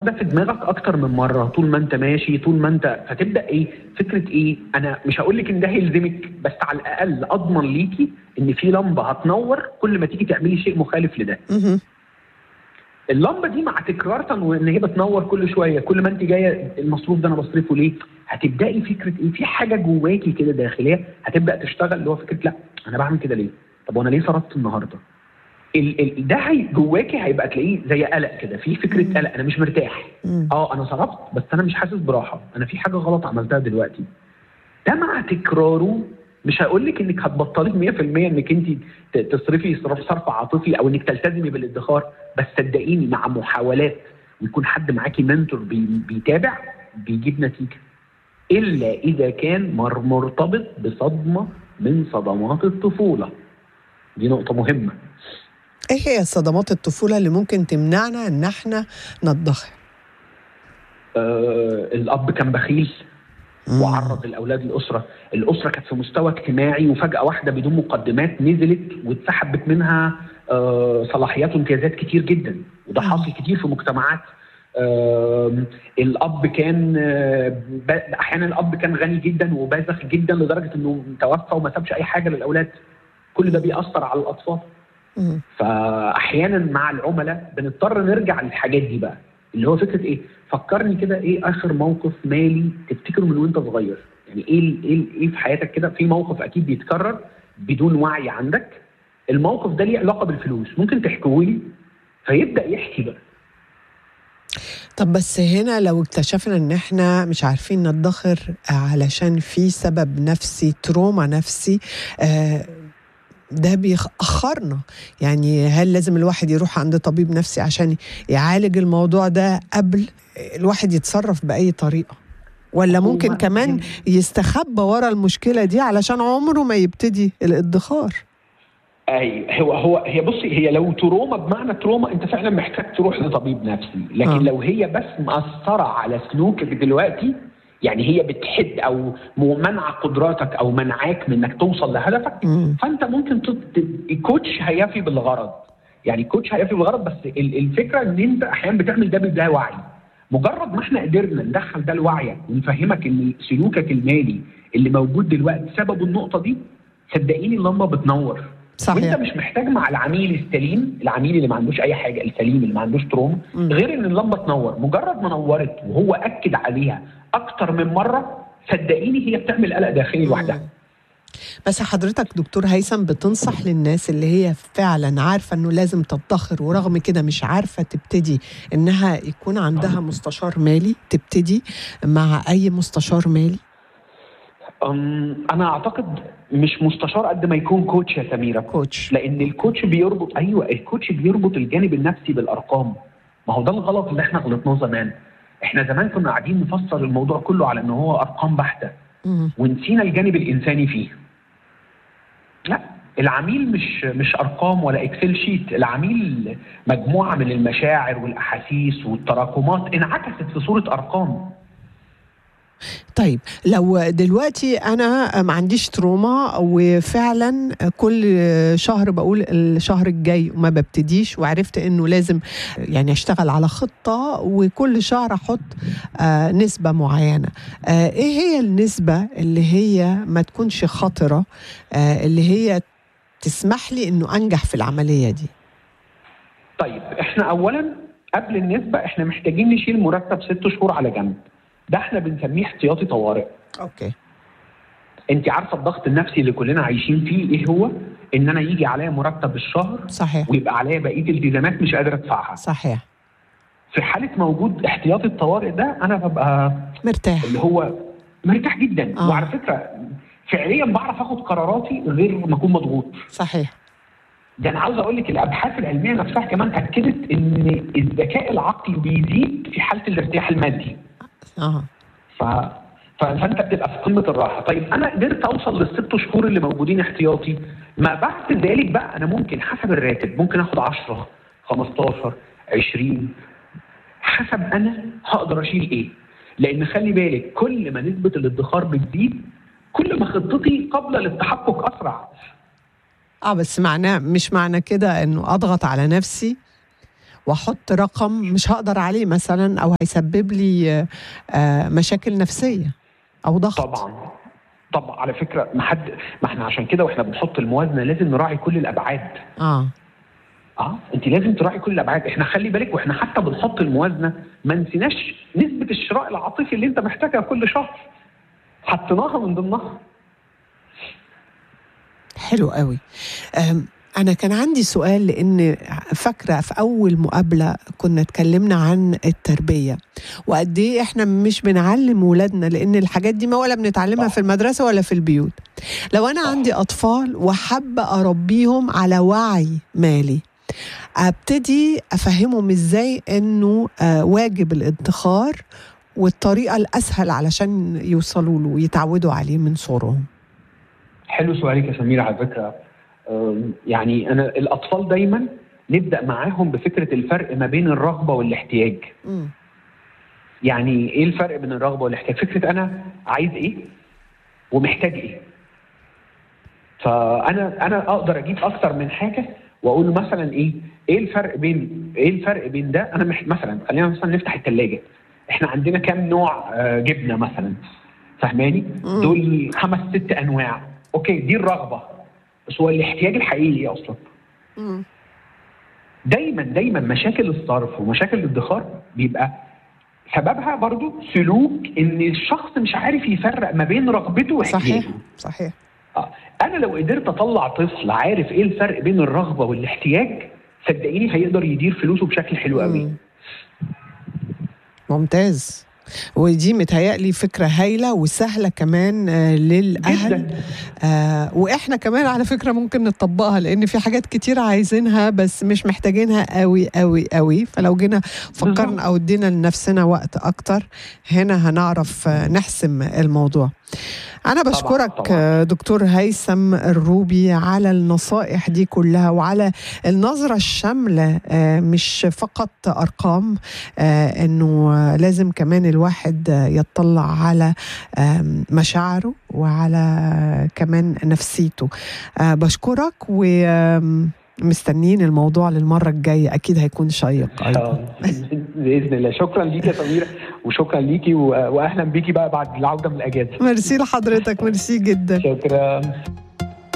ده في دماغك اكتر من مره طول ما انت ماشي طول ما انت فتبدا ايه فكره ايه انا مش هقول لك ان ده هيلزمك بس على الاقل اضمن ليكي ان في لمبه هتنور كل ما تيجي تعملي شيء مخالف لده مهم. اللمبه دي مع تكرار وان هي بتنور كل شويه كل ما انت جايه المصروف ده انا بصرفه ليه هتبداي فكره ايه في حاجه جواكي كده داخليه هتبدا تشتغل اللي هو فكره لا انا بعمل كده ليه طب وانا ليه صرفت النهارده ال ال ده هي جواكي هيبقى تلاقيه زي قلق كده في فكره قلق انا مش مرتاح مم. اه انا صرفت بس انا مش حاسس براحه انا في حاجه غلط عملتها دلوقتي ده مع تكراره مش هقول لك انك هتبطلي 100% انك انت ت- تصرفي صرف صرف عاطفي او انك تلتزمي بالادخار بس صدقيني مع محاولات ويكون حد معاكي منتور بي بيتابع بيجيب نتيجه الا اذا كان مر- مرتبط بصدمه من صدمات الطفوله دي نقطه مهمه ايه هي صدمات الطفوله اللي ممكن تمنعنا ان احنا ندخر آه الاب كان بخيل مم. وعرض الاولاد الاسره الاسره كانت في مستوى اجتماعي وفجاه واحده بدون مقدمات نزلت واتسحبت منها آه، صلاحيات وامتيازات كتير جدا وده مم. حاصل كتير في مجتمعات آم، الاب كان آه، ب- احيانا الاب كان غني جدا وبازخ جدا لدرجه انه توفى وما سابش اي حاجه للاولاد كل ده بيأثر على الاطفال مم. فاحيانا مع العملاء بنضطر نرجع للحاجات دي بقى اللي هو فكره ايه؟ فكرني كده ايه اخر موقف مالي تفتكره من وانت صغير؟ يعني ايه ال- ايه ال- ايه في حياتك كده في موقف اكيد بيتكرر بدون وعي عندك الموقف ده ليه علاقه بالفلوس ممكن تحكيه لي فيبدا يحكي بقى طب بس هنا لو اكتشفنا ان احنا مش عارفين ندخر علشان في سبب نفسي تروما نفسي آه ده بيأخرنا يعني هل لازم الواحد يروح عند طبيب نفسي عشان يعالج الموضوع ده قبل الواحد يتصرف بأي طريقة ولا هو ممكن كمان هنا- يستخبى ورا المشكلة دي علشان عمره ما يبتدي الادخار ايوه هو هو هي بصي هي لو تروما بمعنى تروما انت فعلا محتاج تروح لطبيب نفسي لكن آه. آه. لو هي بس مأثره على سلوكك دلوقتي يعني هي بتحد او منع قدراتك او منعاك من انك توصل لهدفك مم. فانت ممكن تت... الكوتش هيفي بالغرض يعني الكوتش هيفي بالغرض بس ال- الفكره ان انت احيانا بتعمل ده بلا وعي مجرد ما احنا قدرنا ندخل ده الوعي ونفهمك ان سلوكك المالي اللي موجود دلوقتي سببه النقطه دي صدقيني اللمبه بتنور صحيح وانت مش محتاج مع العميل السليم العميل اللي ما عندوش اي حاجه السليم اللي ما عندوش تروما مم. غير ان اللمبه تنور مجرد ما نورت وهو اكد عليها اكتر من مره صدقيني هي بتعمل قلق داخلي لوحدها بس حضرتك دكتور هيثم بتنصح للناس اللي هي فعلا عارفه انه لازم تدخر ورغم كده مش عارفه تبتدي انها يكون عندها مستشار مالي تبتدي مع اي مستشار مالي أم، انا اعتقد مش مستشار قد ما يكون كوتش يا سميره كوتش لان الكوتش بيربط ايوه الكوتش بيربط الجانب النفسي بالارقام ما هو ده الغلط اللي احنا غلطناه زمان احنا زمان كنا قاعدين نفسر الموضوع كله على ان هو ارقام بحته مم. ونسينا الجانب الانساني فيه لا العميل مش مش ارقام ولا اكسل شيت العميل مجموعه من المشاعر والاحاسيس والتراكمات انعكست في صوره ارقام طيب لو دلوقتي انا ما عنديش تروما وفعلا كل شهر بقول الشهر الجاي وما ببتديش وعرفت انه لازم يعني اشتغل على خطه وكل شهر احط آه نسبه معينه آه ايه هي النسبه اللي هي ما تكونش خطره آه اللي هي تسمح لي انه انجح في العمليه دي طيب احنا اولا قبل النسبه احنا محتاجين نشيل مرتب ست شهور على جنب ده احنا بنسميه احتياطي طوارئ اوكي انت عارفه الضغط النفسي اللي كلنا عايشين فيه ايه هو ان انا يجي عليا مرتب الشهر صحيح ويبقى عليا بقيه التزامات مش قادر ادفعها صحيح في حاله موجود احتياطي الطوارئ ده انا ببقى مرتاح اللي هو مرتاح جدا آه. وعلى فكره فعليا بعرف اخد قراراتي غير ما اكون مضغوط صحيح ده انا عاوز اقول لك الابحاث العلميه نفسها كمان اكدت ان الذكاء العقلي بيزيد في حاله الارتياح المادي اه ف... ف- فانت بتبقى في قمه الراحه طيب انا قدرت اوصل للست شهور اللي موجودين احتياطي ما بعد ذلك بقى انا ممكن حسب الراتب ممكن اخد 10 15 20 حسب انا هقدر اشيل ايه لان خلي بالك كل ما نسبه الادخار بتزيد كل ما خطتي قابله للتحقق اسرع اه بس معناه مش معنى كده انه اضغط على نفسي واحط رقم مش هقدر عليه مثلا او هيسبب لي آه، مشاكل نفسيه او ضغط طبعا طبعا على فكره ما حد ما احنا عشان كده واحنا بنحط الموازنه لازم نراعي كل الابعاد اه اه انت لازم تراعي كل الابعاد احنا خلي بالك واحنا حتى بنحط الموازنه ما نسيناش نسبه الشراء العاطفي اللي انت محتاجها كل شهر حطيناها من ضمنها حلو قوي أم، أنا كان عندي سؤال لأن فاكرة في أول مقابلة كنا اتكلمنا عن التربية وقد إيه إحنا مش بنعلم ولادنا لأن الحاجات دي ما ولا بنتعلمها صح. في المدرسة ولا في البيوت لو أنا صح. عندي أطفال وحابة أربيهم على وعي مالي ابتدي افهمهم ازاي انه آه، واجب الادخار والطريقه الاسهل علشان يوصلوا له ويتعودوا عليه من صغرهم حلو سؤالك يا سمير على فكره أم، يعني انا الاطفال دايما نبدا معاهم بفكره الفرق ما بين الرغبه والاحتياج مم. يعني ايه الفرق بين الرغبه والاحتياج فكره انا عايز ايه ومحتاج ايه فانا انا اقدر اجيب اكتر من حاجه واقول له مثلا ايه ايه الفرق بين ايه الفرق بين ده انا مح... مثلا خلينا مثلا نفتح الثلاجه احنا عندنا كام نوع آه، جبنه مثلا فاهماني مم. دول خمس ست انواع اوكي دي الرغبه بس هو الاحتياج الحقيقي ايه اصلا مم. دايما دايما مشاكل الصرف ومشاكل الادخار بيبقى سببها برضو سلوك ان الشخص مش عارف يفرق ما بين رغبته واحتياجه صحيح صحيح آه. انا لو قدرت اطلع طفل عارف ايه الفرق بين الرغبه والاحتياج صدقيني هيقدر يدير فلوسه بشكل حلو قوي مم. ممتاز ودي متهيألي فكرة هايلة وسهلة كمان آه، للأهل جدا آه وإحنا كمان على فكرة ممكن نطبقها لأن في حاجات كتير عايزينها بس مش محتاجينها قوي قوي قوي فلو جينا فكرنا بالظبط. أو ادينا لنفسنا وقت أكتر هنا هنعرف آه، نحسم الموضوع أنا بشكرك طبعاً. آه، دكتور هيثم الروبي على النصائح دي كلها وعلى النظرة الشاملة آه، مش فقط أرقام آه، إنه آه، لازم كمان الواحد آه، يطلع على آم، مشاعره وعلى كمان نفسيته آه، بشكرك ومستنيين الموضوع للمرة الجاية أكيد هيكون شيق أيضا آه، باذن الله شكرا ليكي يا سميره وشكرا ليكي و- واهلا بيكي بقى بعد العوده من الاجازه ميرسي لحضرتك ميرسي جدا شكرا